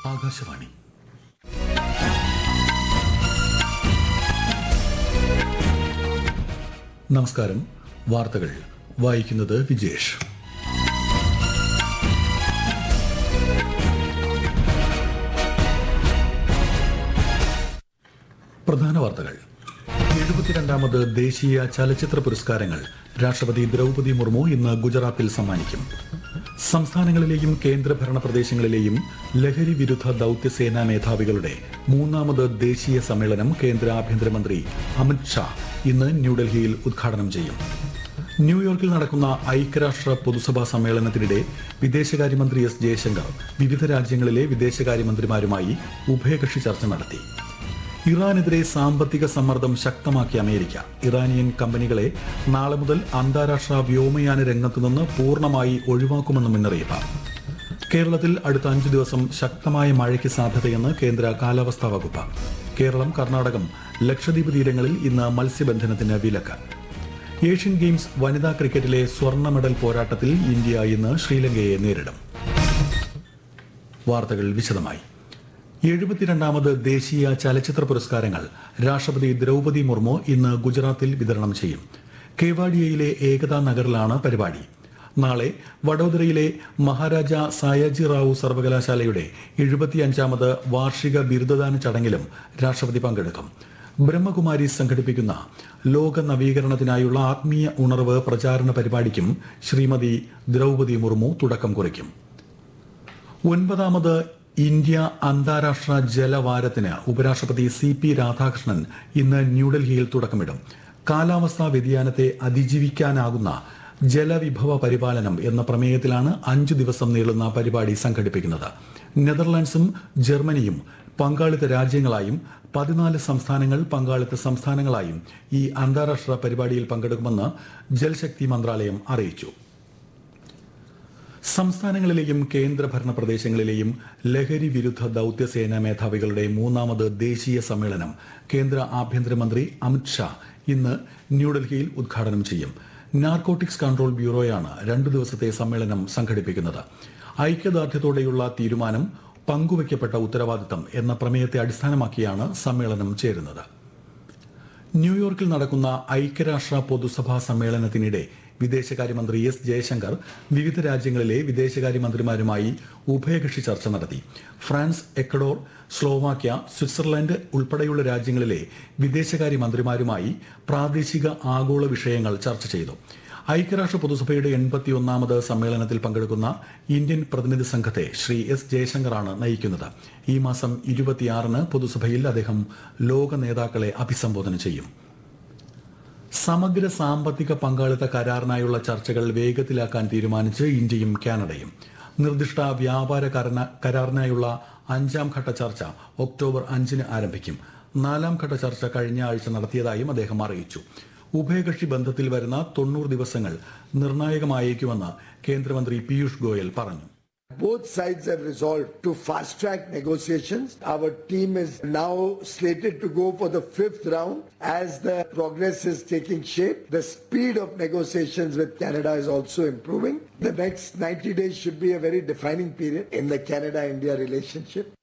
ആകാശവാണി നമസ്കാരം വാർത്തകൾ വായിക്കുന്നത് വിജേഷ് പ്രധാന വാർത്തകൾ എഴുപത്തിരണ്ടാമത് ദേശീയ ചലച്ചിത്ര പുരസ്കാരങ്ങൾ രാഷ്ട്രപതി ദ്രൗപദി മുർമു ഇന്ന് ഗുജറാത്തിൽ സമ്മാനിക്കും സംസ്ഥാനങ്ങളിലെയും കേന്ദ്രഭരണ പ്രദേശങ്ങളിലെയും ലഹരി വിരുദ്ധ ദൌത്യസേനാ മേധാവികളുടെ മൂന്നാമത് ദേശീയ സമ്മേളനം കേന്ദ്ര ആഭ്യന്തരമന്ത്രി അമിത് ഷാ ഇന്ന് ന്യൂഡൽഹിയിൽ ഉദ്ഘാടനം ചെയ്യും ന്യൂയോർക്കിൽ നടക്കുന്ന ഐക്യരാഷ്ട്ര പൊതുസഭാ സമ്മേളനത്തിനിടെ വിദേശകാര്യമന്ത്രി എസ് ജയശങ്കർ വിവിധ രാജ്യങ്ങളിലെ വിദേശകാര്യമന്ത്രിമാരുമായി ഉഭയകക്ഷി ചർച്ച നടത്തി ഇറാനെതിരെ സാമ്പത്തിക സമ്മർദ്ദം ശക്തമാക്കിയ അമേരിക്ക ഇറാനിയൻ കമ്പനികളെ നാളെ മുതൽ അന്താരാഷ്ട്ര വ്യോമയാന രംഗത്തു നിന്ന് പൂർണ്ണമായി ഒഴിവാക്കുമെന്ന് മുന്നറിയിപ്പ് കേരളത്തിൽ അടുത്ത അഞ്ചു ദിവസം ശക്തമായ മഴയ്ക്ക് സാധ്യതയെന്ന് കേന്ദ്ര കാലാവസ്ഥാ വകുപ്പ് കേരളം കർണാടകം ലക്ഷദ്വീപ് തീരങ്ങളിൽ ഇന്ന് മത്സ്യബന്ധനത്തിന് വിലക്ക് ഏഷ്യൻ ഗെയിംസ് വനിതാ ക്രിക്കറ്റിലെ സ്വർണ്ണ മെഡൽ പോരാട്ടത്തിൽ ഇന്ത്യ ഇന്ന് ശ്രീലങ്കയെ നേരിടും വാർത്തകൾ വിശദമായി എഴുപത്തിരണ്ടാമത് ദേശീയ ചലച്ചിത്ര പുരസ്കാരങ്ങൾ രാഷ്ട്രപതി ദ്രൗപദി മുർമു ഇന്ന് ഗുജറാത്തിൽ വിതരണം ചെയ്യും കേവാഡിയയിലെ ഏകതാ നഗറിലാണ് പരിപാടി നാളെ വഡോദരയിലെ മഹാരാജ സായാജി റാവു സർവകലാശാലയുടെ എഴുപത്തിയഞ്ചാമത് വാർഷിക ബിരുദദാന ചടങ്ങിലും രാഷ്ട്രപതി പങ്കെടുക്കും ബ്രഹ്മകുമാരി സംഘടിപ്പിക്കുന്ന ലോക നവീകരണത്തിനായുള്ള ആത്മീയ ഉണർവ് പ്രചാരണ പരിപാടിക്കും ശ്രീമതി ദ്രൗപദി മുർമു തുടക്കം കുറിക്കും ഒൻപതാമത് ഇന്ത്യ അന്താരാഷ്ട്ര ജലവാരത്തിന് ഉപരാഷ്ട്രപതി സി പി രാധാകൃഷ്ണൻ ഇന്ന് ന്യൂഡൽഹിയിൽ തുടക്കമിടും കാലാവസ്ഥാ വ്യതിയാനത്തെ അതിജീവിക്കാനാകുന്ന ജലവിഭവ പരിപാലനം എന്ന പ്രമേയത്തിലാണ് അഞ്ചു ദിവസം നീളുന്ന പരിപാടി സംഘടിപ്പിക്കുന്നത് നെതർലാൻഡ്സും ജർമ്മനിയും പങ്കാളിത്ത രാജ്യങ്ങളായും പതിനാല് സംസ്ഥാനങ്ങൾ പങ്കാളിത്ത സംസ്ഥാനങ്ങളായും ഈ അന്താരാഷ്ട്ര പരിപാടിയിൽ പങ്കെടുക്കുമെന്ന് ജൽശക്തി മന്ത്രാലയം അറിയിച്ചു സംസ്ഥാനങ്ങളിലെയും കേന്ദ്രഭരണ പ്രദേശങ്ങളിലെയും ലഹരി വിരുദ്ധ ദൌത്യസേനാ മേധാവികളുടെ മൂന്നാമത് ദേശീയ സമ്മേളനം കേന്ദ്ര ആഭ്യന്തരമന്ത്രി അമിത് ഷാ ഇന്ന് ന്യൂഡൽഹിയിൽ ഉദ്ഘാടനം ചെയ്യും നാർക്കോട്ടിക്സ് കൺട്രോൾ ബ്യൂറോയാണ് രണ്ടു ദിവസത്തെ സമ്മേളനം സംഘടിപ്പിക്കുന്നത് ഐക്യദാർഢ്യത്തോടെയുള്ള തീരുമാനം പങ്കുവയ്ക്കപ്പെട്ട ഉത്തരവാദിത്തം എന്ന പ്രമേയത്തെ അടിസ്ഥാനമാക്കിയാണ് സമ്മേളനം ചേരുന്നത് ന്യൂയോർക്കിൽ നടക്കുന്ന ഐക്യരാഷ്ട്ര പൊതുസഭാ സമ്മേളനത്തിനിടെ വിദേശകാര്യമന്ത്രി എസ് ജയശങ്കർ വിവിധ രാജ്യങ്ങളിലെ വിദേശകാര്യമന്ത്രിമാരുമായി ഉഭയകക്ഷി ചർച്ച നടത്തി ഫ്രാൻസ് എക്കഡോർ സ്ലോവാക്യ സ്വിറ്റ്സർലൻഡ് ഉൾപ്പെടെയുള്ള രാജ്യങ്ങളിലെ വിദേശകാര്യമന്ത്രിമാരുമായി പ്രാദേശിക ആഗോള വിഷയങ്ങൾ ചർച്ച ചെയ്തു ഐക്യരാഷ്ട്ര പൊതുസഭയുടെ എൺപത്തിയൊന്നാമത് സമ്മേളനത്തിൽ പങ്കെടുക്കുന്ന ഇന്ത്യൻ പ്രതിനിധി സംഘത്തെ ശ്രീ എസ് ജയശങ്കറാണ് നയിക്കുന്നത് ഈ മാസം ഇരുപത്തിയാറിന് പൊതുസഭയിൽ അദ്ദേഹം ലോക നേതാക്കളെ അഭിസംബോധന ചെയ്യും സമഗ്ര സാമ്പത്തിക പങ്കാളിത്ത കരാറിനായുള്ള ചർച്ചകൾ വേഗത്തിലാക്കാൻ തീരുമാനിച്ച് ഇന്ത്യയും കാനഡയും നിർദ്ദിഷ്ട വ്യാപാര കരന- കരാറിനായുള്ള അഞ്ചാം ഘട്ട ചർച്ച ഒക്ടോബർ അഞ്ചിന് ആരംഭിക്കും നാലാം ഘട്ട ചർച്ച കഴിഞ്ഞ ആഴ്ച നടത്തിയതായും അദ്ദേഹം അറിയിച്ചു ഉഭയകക്ഷി ബന്ധത്തിൽ വരുന്ന തൊണ്ണൂറ് ദിവസങ്ങൾ നിർണായകമായേക്കുമെന്ന് കേന്ദ്രമന്ത്രി പീയൂഷ് ഗോയൽ പറഞ്ഞു Both sides have resolved to fast track negotiations. Our team is now slated to go for the fifth round as the progress is taking shape. The speed of negotiations with Canada is also improving. The next 90 days should be a very defining period in the Canada India relationship.